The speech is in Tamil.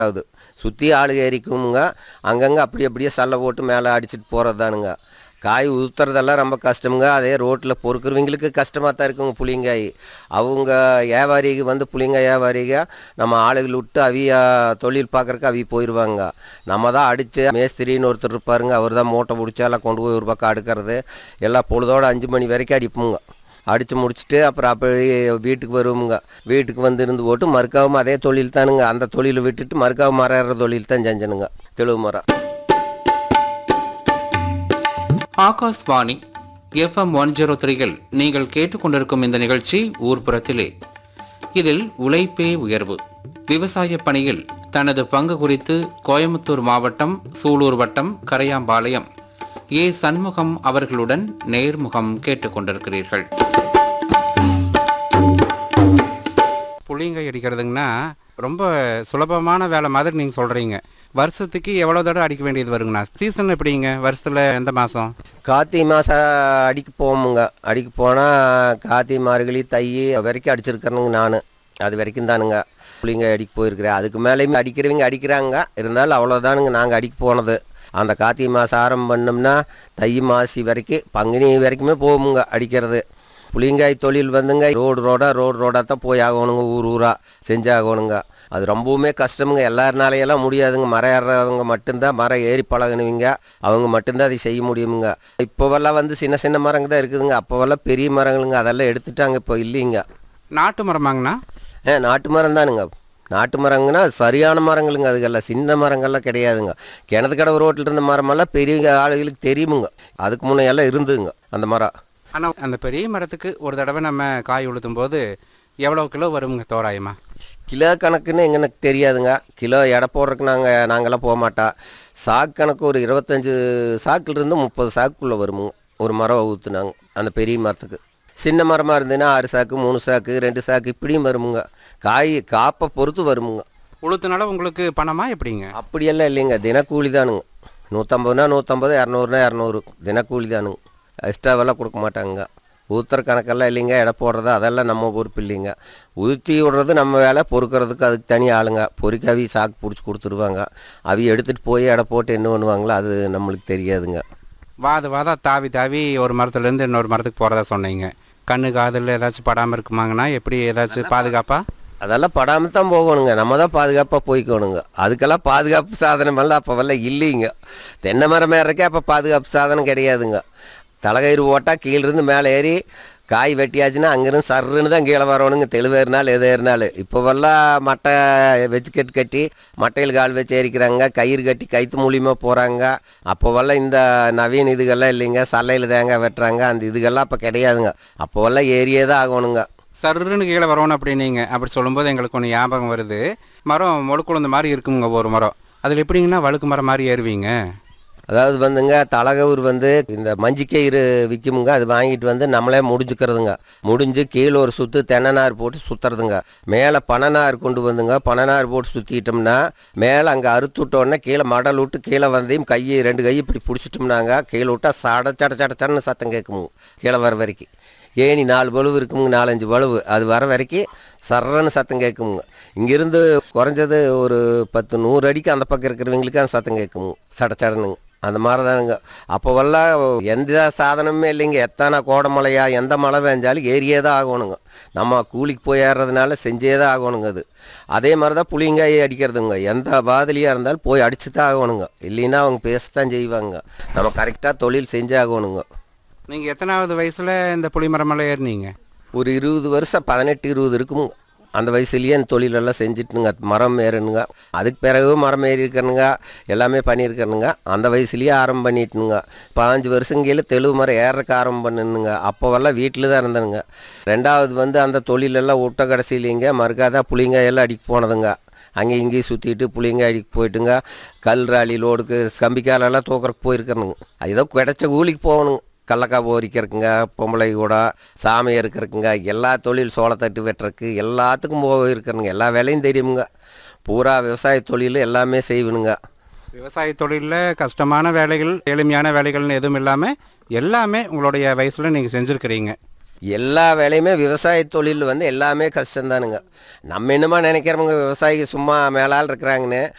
ஆகுது சுற்றி ஆளு ஏறிக்குமுங்க அங்கங்கே அப்படி அப்படியே சல்லை போட்டு மேலே அடிச்சிட்டு போகிறது தானுங்க காய் ஊற்றுறதெல்லாம் ரொம்ப கஷ்டமுங்க அதே ரோட்டில் பொறுக்கிறவங்களுக்கு கஷ்டமாக தான் இருக்குங்க புளிங்காய் அவங்க வியாபாரிக்கு வந்து புளிங்காய் வியாபாரிக நம்ம ஆளுகள் விட்டு அவிய தொழில் பார்க்குறக்கு அவிய போயிடுவாங்க நம்ம தான் அடித்து மேஸ்திரின்னு ஒருத்தர் இருப்பாருங்க அவர் தான் மூட்டை பிடிச்சி எல்லாம் கொண்டு போய் ஒரு பக்கம் அடுக்கிறது எல்லாம் பொழுதோட அஞ்சு மணி வரைக்கும் அடிப்போங்க அடித்து முடிச்சுட்டு அப்புறம் அப்படியே வீட்டுக்கு வருவோமுங்க வீட்டுக்கு வந்து இருந்து போட்டு மறுக்காவும் அதே தொழில் தானுங்க அந்த தொழிலை விட்டுட்டு மறுக்காவும் மரம் ஏறுற தொழில் தான் செஞ்சனுங்க தெளிவு மரம் ஆகாஷ்வாணி எஃப்எம் ஒன் ஜீரோ த்ரீயில் நீங்கள் கேட்டுக்கொண்டிருக்கும் இந்த நிகழ்ச்சி ஊர்ப்புறத்திலே இதில் உழைப்பே உயர்வு விவசாய பணியில் தனது பங்கு குறித்து கோயம்புத்தூர் மாவட்டம் சூலூர் வட்டம் கரையாம்பாளையம் ஏ சண்முகம் அவர்களுடன் நேர்முகம் கேட்டுக்கொண்டிருக்கிறீர்கள் புளிங்காய் அடிக்கிறதுங்கன்னா ரொம்ப சுலபமான வேலை மாதிரி நீங்கள் சொல்கிறீங்க வருஷத்துக்கு எவ்வளோ தடவை அடிக்க வேண்டியது வருங்கண்ணா சீசன் எப்படிங்க வருஷத்தில் எந்த மாதம் கார்த்திகை மாதம் அடிக்க போவோமுங்க அடிக்க போனால் கார்த்திகை மார்கழி தை வரைக்கும் அடிச்சிருக்கிறேனுங்க நான் அது வரைக்கும் தானுங்க புளிங்க அடிக்க போயிருக்கிறேன் அதுக்கு மேலேயுமே அடிக்கிறவங்க அடிக்கிறாங்க இருந்தாலும் அவ்வளோதானுங்க நாங்கள் அடிக்க போனது அந்த கார்த்திகை மாதம் ஆரம்பம் பண்ணோம்னா தை மாசி வரைக்கும் பங்குனி வரைக்குமே போவோமுங்க அடிக்கிறது புளியங்காய் தொழில் வந்துங்க ரோடு ரோடாக ரோடு ரோடாக தான் போய் ஆகணுங்க ஊர் ஊராக செஞ்சாகணுங்க அது ரொம்பவுமே கஷ்டமுங்க எல்லாருனாலையெல்லாம் முடியாதுங்க மரம் ஏறுறவங்க மட்டும்தான் மரம் ஏறி பழகினவங்க அவங்க மட்டும்தான் அதை செய்ய முடியுமுங்க இப்போவெல்லாம் வந்து சின்ன சின்ன மரங்க தான் இருக்குதுங்க அப்போவெல்லாம் பெரிய மரங்களுங்க அதெல்லாம் எடுத்துட்டாங்க இப்போ இல்லைங்க நாட்டு மரமாங்கண்ணா ஏ நாட்டு மரம் தானுங்க நாட்டு மரங்கன்னா சரியான மரங்களுங்க அதுக்கெல்லாம் சின்ன மரங்கள்லாம் கிடையாதுங்க கிணத்து கடவு ரோட்டில் இருந்த மரமெல்லாம் பெரிய ஆளுகளுக்கு தெரியுமுங்க அதுக்கு முன்னே எல்லாம் இருந்துங்க அந்த மரம் ஆனால் அந்த பெரிய மரத்துக்கு ஒரு தடவை நம்ம காய் உளுத்தும் போது எவ்வளோ கிலோ வருங்க தோராயமா கிலோ கணக்குன்னு எங்களுக்கு தெரியாதுங்க கிலோ எடை போடுறதுக்கு நாங்கள் நாங்களாம் போக மாட்டோம் சாக்கு கணக்கு ஒரு இருபத்தஞ்சு சாக்குலேருந்து முப்பது சாக்குக்குள்ளே வருமுங்க ஒரு மரம் ஊற்றுனாங்க அந்த பெரிய மரத்துக்கு சின்ன மரமாக இருந்ததுன்னா ஆறு சாக்கு மூணு சாக்கு ரெண்டு சாக்கு இப்படியும் வருமுங்க காய் காப்பை பொறுத்து வருமுங்க உளுத்துனால உங்களுக்கு பணமா எப்படிங்க அப்படியெல்லாம் இல்லைங்க தினக்கூலி தானுங்க நூற்றம்பதுனா நூற்றம்பது இரநூறுனா இரநூறு தினக்கூலி தானுங்க எக்ஸ்ட்ராவெல்லாம் கொடுக்க மாட்டாங்க ஊத்துற கணக்கெல்லாம் இல்லைங்க எடை போடுறது அதெல்லாம் நம்ம பொறுப்பு இல்லைங்க ஊற்றி விடுறது நம்ம வேலை பொறுக்கிறதுக்கு அதுக்கு தனி ஆளுங்க பொறுக்கி அவி சாக்கு பிடிச்சி கொடுத்துருவாங்க அவி எடுத்துகிட்டு போய் எடை போட்டு என்ன பண்ணுவாங்களோ அது நம்மளுக்கு தெரியாதுங்க வாத வாதா தாவி தாவி ஒரு மரத்துலேருந்து இன்னொரு மரத்துக்கு போகிறதா சொன்னீங்க கண்ணு காதில் ஏதாச்சும் படாமல் இருக்குமாங்கண்ணா எப்படி ஏதாச்சும் பாதுகாப்பா அதெல்லாம் படாமல் தான் போகணுங்க நம்ம தான் பாதுகாப்பாக போய்க்கணுங்க அதுக்கெல்லாம் பாதுகாப்பு சாதனமெல்லாம் அப்போவெல்லாம் இல்லைங்க தென்னை மரம் ஏறக்கே அப்போ பாதுகாப்பு சாதனம் கிடையாதுங்க தலைகயிறு போட்டால் கீழிருந்து மேலே ஏறி காய் வெட்டியாச்சுன்னா அங்கேருந்து சர்ருன்னு தான் கீழே வரணுங்க தெளிவேறினாலும் எது ஏறினாலும் இப்போவெல்லாம் மட்டை வச்சு கட்டு கட்டி மட்டையில் கால் வச்சு ஏறிக்கிறாங்க கயிறு கட்டி கைத்து மூலியமாக போகிறாங்க அப்போவெல்லாம் இந்த நவீன இதுகள்லாம் இல்லைங்க சல்லையில் தேங்காய் வெட்டுறாங்க அந்த இதுகள்லாம் அப்போ கிடையாதுங்க அப்போவெல்லாம் ஏரியே தான் ஆகணுங்க சர்ருன்னு கீழே வரணும் அப்படின்னீங்க அப்படி சொல்லும்போது எங்களுக்கு ஒன்று ஞாபகம் வருது மரம் முழுக்குழுந்த மாதிரி இருக்குங்க ஒரு மரம் அதில் எப்படிங்கன்னா வழுக்கு மரம் மாதிரி ஏறுவீங்க அதாவது வந்துங்க தலகவுர் வந்து இந்த மஞ்சிக்கயிறு விற்குமுங்க அது வாங்கிட்டு வந்து நம்மளே முடிஞ்சுக்கிறதுங்க முடிஞ்சு கீழே ஒரு சுற்று தென்னநார் போட்டு சுற்றுறதுங்க மேலே பனநார் கொண்டு வந்துங்க பனநார் போட்டு சுற்றிட்டோம்னா மேலே அங்கே அறுத்து விட்டோன்னே கீழே மடல் விட்டு கீழே வந்தையும் கையை ரெண்டு கை இப்படி பிடிச்சிட்டோம்னாங்க கீழே விட்டா சட சட சட சடன்னு சத்தம் கேட்குமுங்க கீழே வர வரைக்கும் ஏணி நாலு பழுவு இருக்குமுங்க நாலஞ்சு பழுவு அது வர வரைக்கும் சர்றன்னு சத்தம் கேட்குமுங்க இங்கேருந்து குறைஞ்சது ஒரு பத்து நூறு அடிக்கு அந்த பக்கம் இருக்கிறவங்களுக்கு அந்த சத்தம் கேட்குமுங்க சட சடனுங்க அந்த மாதிரி தானுங்க அப்போவெல்லாம் எந்த சாதனமுமே இல்லைங்க எத்தனை கோடமலையா எந்த மழை பெஞ்சாலும் ஏறியே தான் ஆகணுங்க நம்ம கூலிக்கு போய் ஏறுறதுனால செஞ்சே தான் ஆகணுங்க அது அதே மாதிரி தான் புளியங்காய் அடிக்கிறதுங்க எந்த பாதிலியாக இருந்தாலும் போய் அடிச்சு தான் ஆகணுங்க இல்லைன்னா அவங்க பேசத்தான் செய்வாங்க நம்ம கரெக்டாக தொழில் செஞ்சே ஆகணுங்க நீங்கள் எத்தனாவது வயசில் இந்த புளி மரமெல்லாம் ஏறினீங்க ஒரு இருபது வருஷம் பதினெட்டு இருபது இருக்குமுங்க அந்த வயசுலேயே அந்த தொழிலெல்லாம் செஞ்சுட்டுனுங்க மரம் ஏறணுங்க அதுக்கு பிறகு மரம் ஏறி இருக்கணுங்க எல்லாமே பண்ணியிருக்கணுங்க அந்த வயசுலேயே ஆரம்பம் பண்ணிட்டுனுங்க பாஞ்சு வருஷம் கீழே தெளிவு மரம் ஏறக்கு ஆரம்பம் பண்ணணுங்க அப்போவெல்லாம் வீட்டில் தான் இருந்தனுங்க ரெண்டாவது வந்து அந்த தொழிலெல்லாம் விட்ட கடைசியிலேங்க மறுக்காதான் புளிங்காயெல்லாம் அடிக்க போனதுங்க அங்கே இங்கேயும் சுற்றிட்டு புளிங்க அடிக்க போயிட்டுங்க கல் ராலி லோடுக்கு கம்பிக்காலெல்லாம் தூக்கறக்கு போயிருக்கணுங்க ஏதோ கிடைச்ச கூலிக்கு போகணுங்க கடலக்காய் போரிக்கிறதுக்குங்க பொம்பளை கூட சாமி இருக்கிறதுக்குங்க எல்லா தொழில் சோளத்தட்டு வெட்டுறதுக்கு எல்லாத்துக்கும் போயிருக்கிறனுங்க எல்லா வேலையும் தெரியுமுங்க பூரா விவசாய தொழில் எல்லாமே செய்வனுங்க விவசாய தொழிலில் கஷ்டமான வேலைகள் எளிமையான வேலைகள்னு எதுவும் இல்லாமல் எல்லாமே உங்களுடைய வயசில் நீங்கள் செஞ்சுருக்கிறீங்க எல்லா வேலையுமே விவசாய தொழில் வந்து எல்லாமே கஷ்டம்தானுங்க நம்ம என்னமா நினைக்கிறவங்க விவசாயிக்கு சும்மா மேலால் இருக்கிறாங்கன்னு